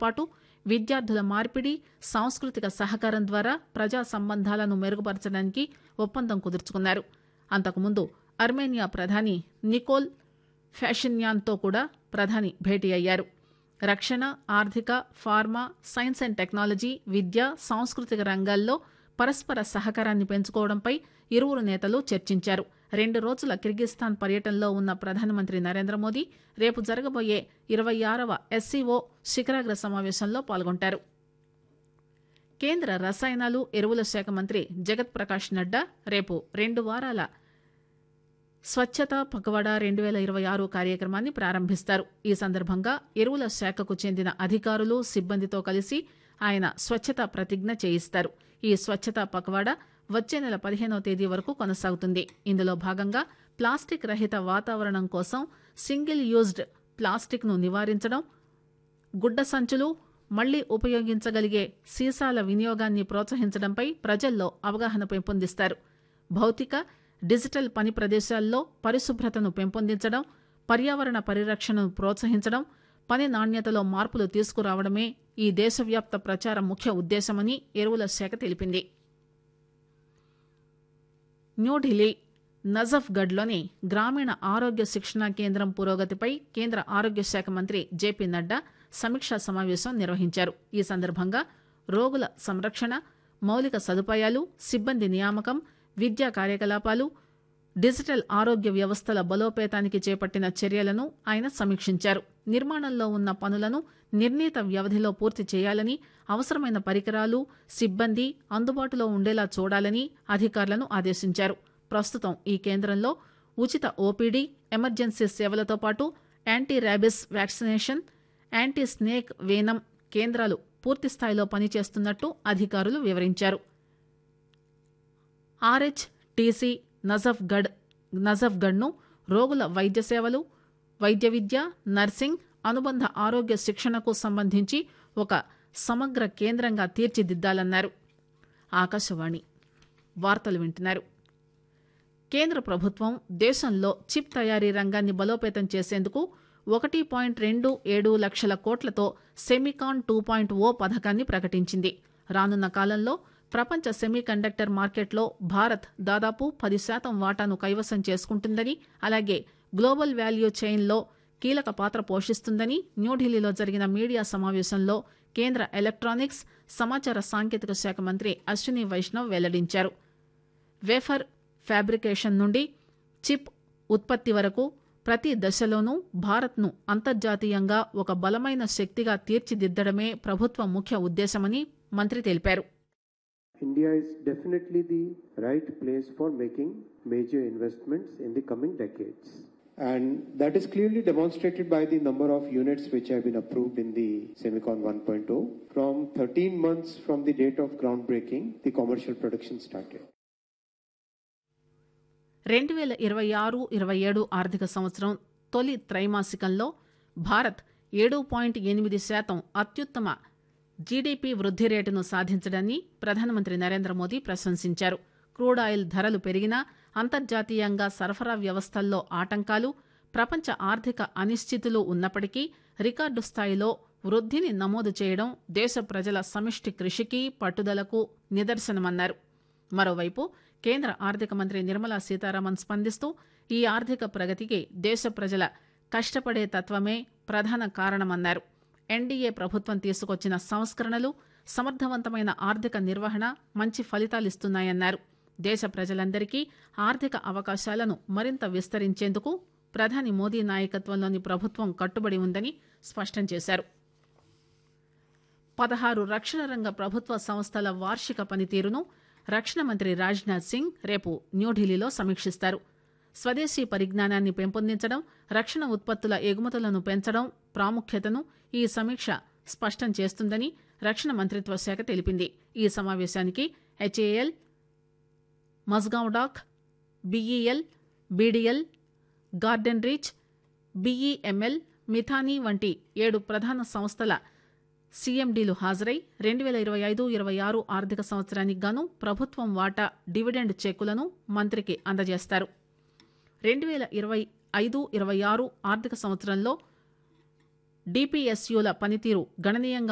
పాటు విద్యార్థుల మార్పిడి సాంస్కృతిక సహకారం ద్వారా ప్రజా సంబంధాలను మెరుగుపరచడానికి ఒప్పందం కుదుర్చుకున్నారు అంతకుముందు అర్మేనియా ప్రధాని నికోల్ ఫ్యాషిన్యాన్తో కూడా ప్రధాని భేటీ అయ్యారు రక్షణ ఆర్థిక ఫార్మా సైన్స్ అండ్ టెక్నాలజీ విద్య సాంస్కృతిక రంగాల్లో పరస్పర సహకారాన్ని పెంచుకోవడంపై ఇరువురు నేతలు చర్చించారు రెండు రోజుల కిర్గిస్థాన్ పర్యటనలో ఉన్న ప్రధానమంత్రి నరేంద్ర మోదీ రేపు జరగబోయే ఇరవై ఆరవ ఎస్సీఓ శిఖరాగ్ర సమావేశంలో పాల్గొంటారు కేంద్ర రసాయనాలు ఎరువుల శాఖ మంత్రి జగత్ ప్రకాష్ నడ్డా రేపు రెండు వారాల స్వచ్ఛత పగవాడ రెండు వేల ఇరవై ఆరు కార్యక్రమాన్ని ప్రారంభిస్తారు ఈ సందర్భంగా ఎరువుల శాఖకు చెందిన అధికారులు సిబ్బందితో కలిసి ఆయన స్వచ్ఛత ప్రతిజ్ఞ చేయిస్తారు ఈ స్వచ్ఛత పగవాడ వచ్చే నెల పదిహేనవ తేదీ వరకు కొనసాగుతుంది ఇందులో భాగంగా ప్లాస్టిక్ రహిత వాతావరణం కోసం సింగిల్ యూజ్డ్ ప్లాస్టిక్ ను నివారించడం గుడ్డ సంచులు మళ్లీ ఉపయోగించగలిగే సీసాల వినియోగాన్ని ప్రోత్సహించడంపై ప్రజల్లో అవగాహన పెంపొందిస్తారు భౌతిక డిజిటల్ పని ప్రదేశాల్లో పరిశుభ్రతను పెంపొందించడం పర్యావరణ పరిరక్షణను ప్రోత్సహించడం పని నాణ్యతలో మార్పులు తీసుకురావడమే ఈ దేశవ్యాప్త ప్రచారం ముఖ్య ఉద్దేశమని ఎరువుల శాఖ తెలిపింది న్యూఢిల్లీ నజఫ్గఢ్లోని గ్రామీణ ఆరోగ్య శిక్షణా కేంద్రం పురోగతిపై కేంద్ర ఆరోగ్య శాఖ మంత్రి జేపీ నడ్డా సమీక్షా సమావేశం నిర్వహించారు ఈ సందర్భంగా రోగుల సంరక్షణ మౌలిక సదుపాయాలు సిబ్బంది నియామకం విద్యా కార్యకలాపాలు డిజిటల్ ఆరోగ్య వ్యవస్థల బలోపేతానికి చేపట్టిన చర్యలను ఆయన సమీక్షించారు నిర్మాణంలో ఉన్న పనులను నిర్ణీత వ్యవధిలో పూర్తి చేయాలని అవసరమైన పరికరాలు సిబ్బంది అందుబాటులో ఉండేలా చూడాలని అధికారులను ఆదేశించారు ప్రస్తుతం ఈ కేంద్రంలో ఉచిత ఓపీడీ ఎమర్జెన్సీ సేవలతో పాటు anti rabies vaccination anti snake venom కేంద్రాలు పూర్తిస్థాయిలో పనిచేస్తున్నట్టు అధికారులు వివరించారు ఆర్హెచ్ టీసీ నజఫ్గఢ్ నజఫ్గఢ్ను రోగుల వైద్య సేవలు వైద్య విద్య నర్సింగ్ అనుబంధ ఆరోగ్య శిక్షణకు సంబంధించి ఒక సమగ్ర కేంద్రంగా తీర్చిదిద్దాలన్నారు ఆకాశవాణి వార్తలు వింటున్నారు కేంద్ర ప్రభుత్వం దేశంలో చిప్ తయారీ రంగాన్ని బలోపేతం చేసేందుకు ఒకటి పాయింట్ రెండు ఏడు లక్షల కోట్లతో సెమికాన్ టూ పాయింట్ ఓ పథకాన్ని ప్రకటించింది రానున్న కాలంలో ప్రపంచ సెమీ కండక్టర్ మార్కెట్లో భారత్ దాదాపు పది శాతం వాటాను కైవసం చేసుకుంటుందని అలాగే గ్లోబల్ వాల్యూ చైన్లో కీలక పాత్ర పోషిస్తుందని న్యూఢిల్లీలో జరిగిన మీడియా సమావేశంలో కేంద్ర ఎలక్ట్రానిక్స్ సమాచార సాంకేతిక శాఖ మంత్రి అశ్విని వైష్ణవ్ వెల్లడించారు వేఫర్ ఫ్యాబ్రికేషన్ నుండి చిప్ ఉత్పత్తి వరకు ప్రతి దశలోనూ భారత్ను అంతర్జాతీయంగా ఒక బలమైన శక్తిగా తీర్చిదిద్దడమే ప్రభుత్వ ముఖ్య ఉద్దేశమని మంత్రి తెలిపారు India is definitely the right place for making major investments in the coming decades. And that is clearly demonstrated by the number of units which have been approved in the Semicon 1.0. From 13 months from the date of groundbreaking, the commercial production started. రెండు వేల ఇరవై ఆరు ఇరవై ఏడు ఆర్థిక సంవత్సరం తొలి త్రైమాసికంలో భారత్ ఏడు పాయింట్ ఎనిమిది శాతం అత్యుత్తమ జీడీపీ వృద్ధి రేటును సాధించడాన్ని ప్రధానమంత్రి నరేంద్ర మోదీ ప్రశంసించారు క్రూడ్ ఆయిల్ ధరలు పెరిగినా అంతర్జాతీయంగా సరఫరా వ్యవస్థల్లో ఆటంకాలు ప్రపంచ ఆర్థిక అనిశ్చితులు ఉన్నప్పటికీ రికార్డు స్థాయిలో వృద్ధిని నమోదు చేయడం దేశ ప్రజల సమిష్టి కృషికి పట్టుదలకు నిదర్శనమన్నారు మరోవైపు కేంద్ర ఆర్థిక మంత్రి నిర్మలా సీతారామన్ స్పందిస్తూ ఈ ఆర్థిక ప్రగతికి దేశ ప్రజల కష్టపడే తత్వమే ప్రధాన కారణమన్నారు ఎన్డీఏ ప్రభుత్వం తీసుకొచ్చిన సంస్కరణలు సమర్థవంతమైన ఆర్థిక నిర్వహణ మంచి ఫలితాలిస్తున్నాయన్నారు దేశ ప్రజలందరికీ ఆర్థిక అవకాశాలను మరింత విస్తరించేందుకు ప్రధాని మోదీ నాయకత్వంలోని ప్రభుత్వం కట్టుబడి ఉందని స్పష్టం చేశారు పదహారు రక్షణ రంగ ప్రభుత్వ సంస్థల వార్షిక పనితీరును రక్షణ మంత్రి రాజ్నాథ్ సింగ్ రేపు న్యూఢిల్లీలో సమీక్షిస్తారు స్వదేశీ పరిజ్ఞానాన్ని పెంపొందించడం రక్షణ ఉత్పత్తుల ఎగుమతులను పెంచడం ప్రాముఖ్యతను ఈ సమీక్ష స్పష్టం చేస్తుందని రక్షణ మంత్రిత్వ శాఖ తెలిపింది ఈ సమావేశానికి HAL Mazagon dock BEL BDL garden reach BEML Midhani వంటి ఏడు ప్రధాన సంస్థల సీఎండీలు హాజరై రెండు వేల ఇరవై ఐదు ఇరవై ఆరు ఆర్థిక సంవత్సరానికి గాను ప్రభుత్వం వాటా డివిడెండ్ చెక్కులను మంత్రికి అందజేస్తారు రెండు వేల ఇరవై ఐదు ఇరవై ఆరు ఆర్థిక సంవత్సరంలో డిపిఎస్యుల పనితీరు గణనీయంగా